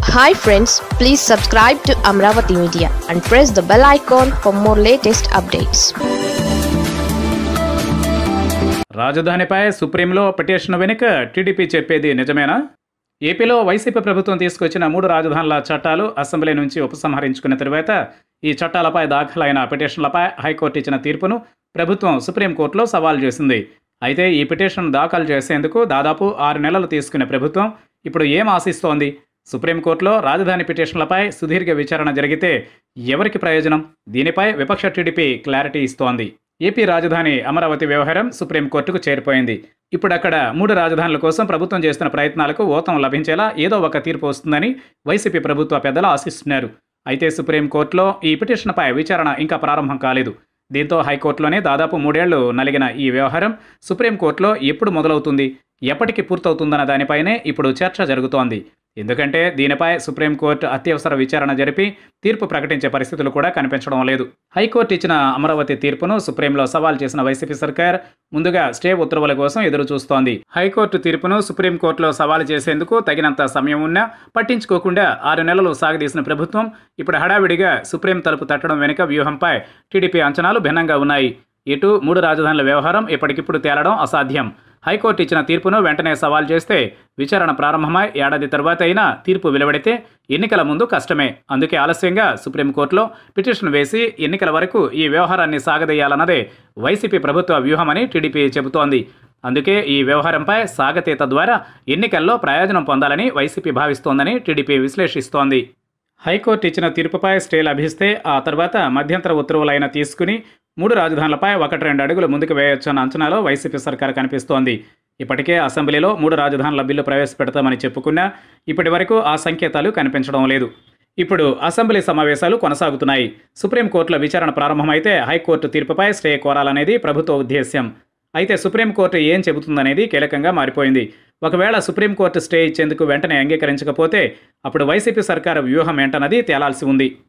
hi friends please subscribe to Amaravati media and press the bell icon for more latest updates రాజధానిపై సుప్రీంలో petition వెనుక TDP చెప్పేది నిజమేనా ఏపీలో వైసీపీ ప్రభుత్వం తీసుకొచ్చిన మూడు రాజధానుల చట్టాలు అసెంబ్లీ నుంచి ఉపసంహరించుకున్న తరువాత ఈ చట్టాలపై దాఖలైన పిటిషన్లపై హైకోర్టు ఇచ్చిన తీర్పును ప్రభుత్వం సుప్రీంకోర్టులో సవాల్ చేసింది అయితే ఈ పిటిషన్ దాఖలు చేసేందుకు దాదాపు ఆరు నెలలు తీసుకున్న ప్రభుత్వం ఇప్పుడు ఏం ఆశిస్తోంది సుప్రీంకోర్టులో రాజధాని పిటిషన్లపై సుదీర్ఘ విచారణ జరిగితే ఎవరికి ప్రయోజనం దీనిపై విపక్ష టీడీపీ క్లారిటీ ఇస్తోంది ఏపీ రాజధాని అమరావతి వ్యవహారం సుప్రీంకోర్టుకు చేరిపోయింది ఇప్పుడు అక్కడ మూడు రాజధానుల కోసం ప్రభుత్వం చేస్తున్న ప్రయత్నాలకు ఓతం లభించేలా ఏదో ఒక తీర్పు వస్తుందని వైసీపీ ప్రభుత్వ పెద్దలు ఆశిస్తున్నారు అయితే సుప్రీంకోర్టులో ఈ పిటిషన్పై విచారణ ఇంకా ప్రారంభం కాలేదు దీంతో హైకోర్టులోనే దాదాపు మూడేళ్లు నలిగిన ఈ వ్యవహారం సుప్రీంకోర్టులో ఎప్పుడు మొదలవుతుంది ఎప్పటికి పూర్తవుతుందన్న దానిపైనే ఇప్పుడు చర్చ జరుగుతోంది ఎందుకంటే దీనిపై సుప్రీంకోర్టు అత్యవసర విచారణ జరిపి తీర్పు ప్రకటించే పరిస్థితులు కూడా కనిపించడం లేదు హైకోర్టు ఇచ్చిన అమరావతి తీర్పును సుప్రీంలో సవాల్ చేసిన వైసీపీ సర్కార్ ముందుగా స్టే ఉత్తర్వుల కోసం ఎదురు చూస్తోంది హైకోర్టు తీర్పును సుప్రీంకోర్టులో సవాల్ చేసేందుకు తగినంత సమయం ఉన్నా పట్టించుకోకుండా ఆరు నెలలు సాగదీసిన ప్రభుత్వం ఇప్పుడు హడావిడిగా సుప్రీం తలుపు తట్టడం వెనుక వ్యూహంపై టీడీపీ అంచనాలు భిన్నంగా ఉన్నాయి ఇటు మూడు రాజధానుల వ్యవహారం ఇప్పటికిప్పుడు తేలడం అసాధ్యం హైకోర్టు ఇచ్చిన తీర్పును వెంటనే సవాల్ చేస్తే విచారణ ప్రారంభమై ఏడాది తర్వాత అయినా తీర్పు వెలువడితే ఎన్నికల ముందు కష్టమే అందుకే ఆలస్యంగా సుప్రీంకోర్టులో పిటిషన్ వేసి ఎన్నికల వరకు ఈ వ్యవహారాన్ని సాగదీయాలన్నదే వైసీపీ ప్రభుత్వ వ్యూహమని టీడీపీ చెబుతోంది అందుకే ఈ వ్యవహారంపై సాగతీత ద్వారా ఎన్నికల్లో ప్రయోజనం పొందాలని వైసీపీ భావిస్తోందని టీడీపీ విశ్లేషిస్తోంది హైకోర్టు ఇచ్చిన తీర్పుపై స్టే లభిస్తే ఆ తర్వాత మధ్యంతర ఉత్తర్వులైన తీసుకుని మూడు రాజధానులపై ఒకటి రెండు అడుగులు ముందుకు వేయొచ్చన్న అంచనాలో వైసీపీ సర్కార్ కనిపిస్తోంది ఇప్పటికే అసెంబ్లీలో మూడు రాజధానుల బిల్లు ప్రవేశపెడతామని చెప్పుకున్నా ఇప్పటి వరకు ఆ సంకేతాలు కనిపించడం లేదు ఇప్పుడు అసెంబ్లీ సమావేశాలు కొనసాగుతున్నాయి సుప్రీంకోర్టులో విచారణ ప్రారంభమైతే హైకోర్టు తీర్పుపై స్టే కోరాలనేది ప్రభుత్వ ఉద్దేశ్యం అయితే సుప్రీంకోర్టు ఏం చెబుతుందనేది కీలకంగా మారిపోయింది ఒకవేళ సుప్రీంకోర్టు స్టే ఇచ్చేందుకు వెంటనే అంగీకరించకపోతే అప్పుడు వైసీపీ సర్కారు వ్యూహం ఏంటన్నది తేలాల్సి ఉంది